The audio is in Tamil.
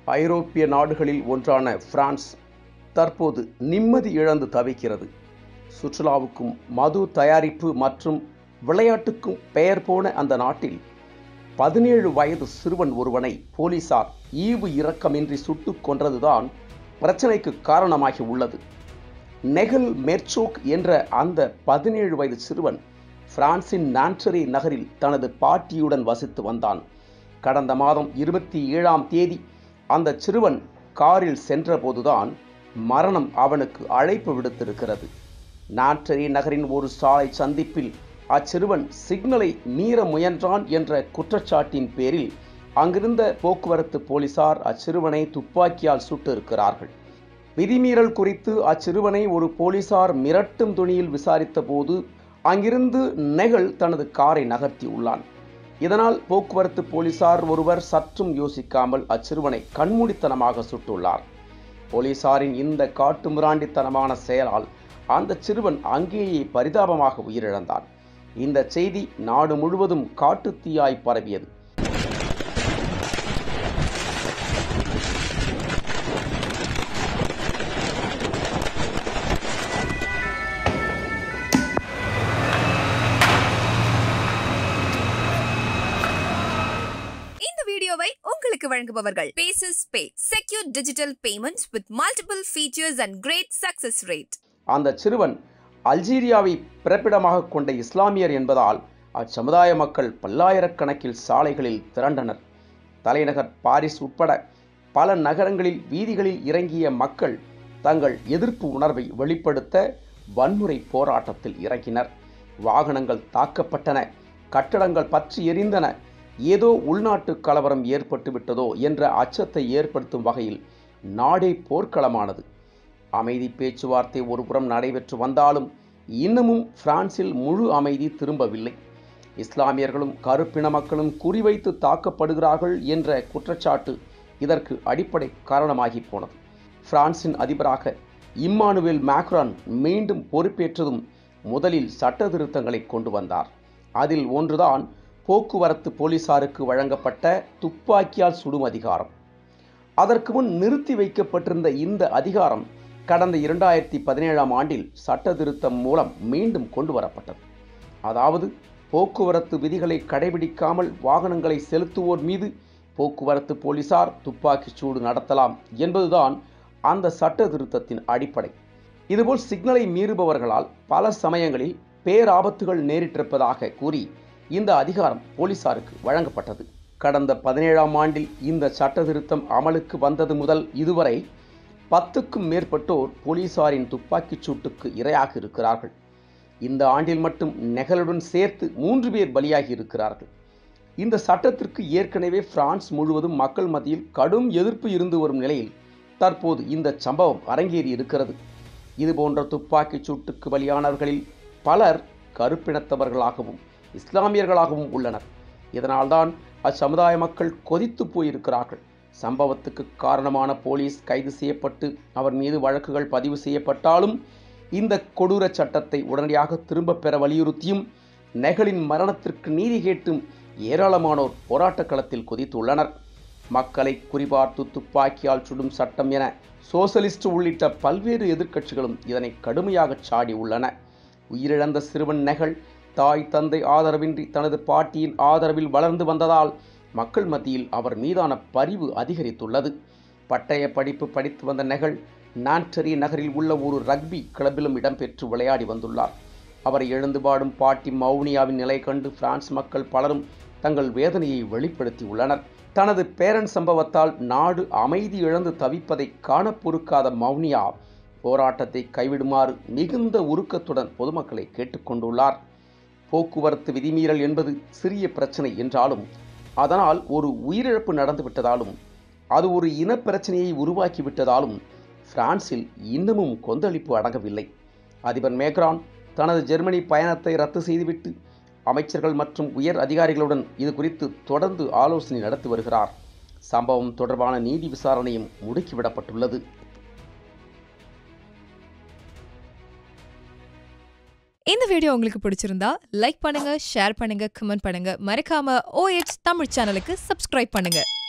ஐரோப்பிய நாடுகளில் ஒன்றான பிரான்ஸ் தற்போது நிம்மதி இழந்து தவிக்கிறது சுற்றுலாவுக்கும் மது தயாரிப்பு மற்றும் விளையாட்டுக்கும் பெயர் போன அந்த நாட்டில் பதினேழு வயது சிறுவன் ஒருவனை போலீசார் ஈவு இரக்கமின்றி சுட்டுக் கொன்றதுதான் பிரச்சனைக்கு காரணமாகி உள்ளது நெகல் மெர்ச்சோக் என்ற அந்த பதினேழு வயது சிறுவன் பிரான்சின் நான்டரி நகரில் தனது பாட்டியுடன் வசித்து வந்தான் கடந்த மாதம் இருபத்தி ஏழாம் தேதி அந்த சிறுவன் காரில் சென்றபோதுதான் மரணம் அவனுக்கு அழைப்பு விடுத்திருக்கிறது நான்டரி நகரின் ஒரு சாலை சந்திப்பில் அச்சிறுவன் சிக்னலை மீற முயன்றான் என்ற குற்றச்சாட்டின் பேரில் அங்கிருந்த போக்குவரத்து போலீசார் அச்சிறுவனை துப்பாக்கியால் சுட்டு இருக்கிறார்கள் விதிமீறல் குறித்து அச்சிறுவனை ஒரு போலீசார் மிரட்டும் துணியில் விசாரித்த போது அங்கிருந்து நெகல் தனது காரை நகர்த்தியுள்ளான் இதனால் போக்குவரத்து போலீசார் ஒருவர் சற்றும் யோசிக்காமல் அச்சிறுவனை கண்மூடித்தனமாக சுட்டுள்ளார் போலீசாரின் இந்த காட்டுமிராண்டித்தனமான செயலால் அந்த சிறுவன் அங்கேயே பரிதாபமாக உயிரிழந்தான் இந்த செய்தி நாடு முழுவதும் காட்டுத்தீயாய் பரவியது இந்த வீடியோவை உங்களுக்கு வழங்குபவர்கள் paces pay secure digital payments with multiple features and great success rate அந்த சிறுவன் அல்ஜீரியாவை பிறப்பிடமாக கொண்ட இஸ்லாமியர் என்பதால் அச்சமுதாய மக்கள் பல்லாயிரக்கணக்கில் சாலைகளில் திரண்டனர் தலைநகர் பாரிஸ் உட்பட பல நகரங்களில் வீதிகளில் இறங்கிய மக்கள் தங்கள் எதிர்ப்பு உணர்வை வெளிப்படுத்த வன்முறை போராட்டத்தில் இறங்கினர் வாகனங்கள் தாக்கப்பட்டன கட்டடங்கள் பற்றி எரிந்தன ஏதோ உள்நாட்டு கலவரம் ஏற்பட்டு விட்டதோ என்ற அச்சத்தை ஏற்படுத்தும் வகையில் நாடே போர்க்களமானது அமைதி பேச்சுவார்த்தை ஒருபுறம் நடைபெற்று வந்தாலும் இன்னமும் பிரான்சில் முழு அமைதி திரும்பவில்லை இஸ்லாமியர்களும் கருப்பின மக்களும் குறிவைத்து தாக்கப்படுகிறார்கள் என்ற குற்றச்சாட்டு இதற்கு அடிப்படை காரணமாகி போனது பிரான்சின் அதிபராக இம்மானுவேல் மேக்ரான் மீண்டும் பொறுப்பேற்றதும் முதலில் சட்ட திருத்தங்களை கொண்டு வந்தார் அதில் ஒன்றுதான் போக்குவரத்து போலீசாருக்கு வழங்கப்பட்ட துப்பாக்கியால் சுடும் அதிகாரம் அதற்கு முன் நிறுத்தி வைக்கப்பட்டிருந்த இந்த அதிகாரம் கடந்த இரண்டாயிரத்தி பதினேழாம் ஆண்டில் சட்ட திருத்தம் மூலம் மீண்டும் கொண்டு வரப்பட்டது அதாவது போக்குவரத்து விதிகளை கடைபிடிக்காமல் வாகனங்களை செலுத்துவோர் மீது போக்குவரத்து போலீசார் துப்பாக்கிச் சூடு நடத்தலாம் என்பதுதான் அந்த சட்ட திருத்தத்தின் அடிப்படை இதுபோல் சிக்னலை மீறுபவர்களால் பல சமயங்களில் பேராபத்துகள் நேரிட்டிருப்பதாக கூறி இந்த அதிகாரம் போலீசாருக்கு வழங்கப்பட்டது கடந்த பதினேழாம் ஆண்டில் இந்த சட்ட திருத்தம் அமலுக்கு வந்தது முதல் இதுவரை பத்துக்கும் மேற்பட்டோர் போலீசாரின் துப்பாக்கிச் சூட்டுக்கு இரையாக இருக்கிறார்கள் இந்த ஆண்டில் மட்டும் நெகலுடன் சேர்த்து மூன்று பேர் பலியாகி இருக்கிறார்கள் இந்த சட்டத்திற்கு ஏற்கனவே பிரான்ஸ் முழுவதும் மக்கள் மத்தியில் கடும் எதிர்ப்பு இருந்து வரும் நிலையில் தற்போது இந்த சம்பவம் அரங்கேறி இருக்கிறது இதுபோன்ற துப்பாக்கிச் சூட்டுக்கு பலியானவர்களில் பலர் கருப்பினத்தவர்களாகவும் இஸ்லாமியர்களாகவும் உள்ளனர் இதனால்தான் அச்சமுதாய மக்கள் கொதித்து போயிருக்கிறார்கள் சம்பவத்துக்கு காரணமான போலீஸ் கைது செய்யப்பட்டு அவர் மீது வழக்குகள் பதிவு செய்யப்பட்டாலும் இந்த கொடூர சட்டத்தை உடனடியாக திரும்பப் பெற வலியுறுத்தியும் நெகலின் மரணத்திற்கு நீதி கேட்டும் ஏராளமானோர் போராட்டக் களத்தில் குதித்துள்ளனர் மக்களை குறிபார்த்து துப்பாக்கியால் சுடும் சட்டம் என சோசலிஸ்ட் உள்ளிட்ட பல்வேறு எதிர்க்கட்சிகளும் இதனை கடுமையாக சாடி உள்ளன உயிரிழந்த சிறுவன் நெகல் தாய் தந்தை ஆதரவின்றி தனது பாட்டியின் ஆதரவில் வளர்ந்து வந்ததால் மக்கள் மத்தியில் அவர் மீதான பரிவு அதிகரித்துள்ளது பட்டய படிப்பு படித்து வந்த நெகல் நான்டரி நகரில் உள்ள ஒரு ரக்பி கிளப்பிலும் இடம்பெற்று விளையாடி வந்துள்ளார் அவரை எழுந்து பாடும் பாட்டி மௌனியாவின் நிலை கண்டு பிரான்ஸ் மக்கள் பலரும் தங்கள் வேதனையை வெளிப்படுத்தியுள்ளனர் தனது பேரன் சம்பவத்தால் நாடு அமைதி இழந்து தவிப்பதை காண பொறுக்காத மௌனியா போராட்டத்தை கைவிடுமாறு மிகுந்த உருக்கத்துடன் பொதுமக்களை கேட்டுக்கொண்டுள்ளார் போக்குவரத்து விதிமீறல் என்பது சிறிய பிரச்சனை என்றாலும் அதனால் ஒரு உயிரிழப்பு நடந்துவிட்டதாலும் அது ஒரு இனப்பிரச்சனையை உருவாக்கிவிட்டதாலும் பிரான்சில் இன்னமும் கொந்தளிப்பு அடங்கவில்லை அதிபர் மேக்ரான் தனது ஜெர்மனி பயணத்தை ரத்து செய்துவிட்டு அமைச்சர்கள் மற்றும் உயர் அதிகாரிகளுடன் இது குறித்து தொடர்ந்து ஆலோசனை நடத்தி வருகிறார் சம்பவம் தொடர்பான நீதி விசாரணையும் முடுக்கிவிடப்பட்டுள்ளது இந்த வீடியோ உங்களுக்கு பிடிச்சிருந்தா லைக் பண்ணுங்க ஷேர் பண்ணுங்க கமெண்ட் பண்ணுங்க மறக்காம OH தமிழ் சேனலுக்கு சப்ஸ்கிரைப் பண்ணுங்க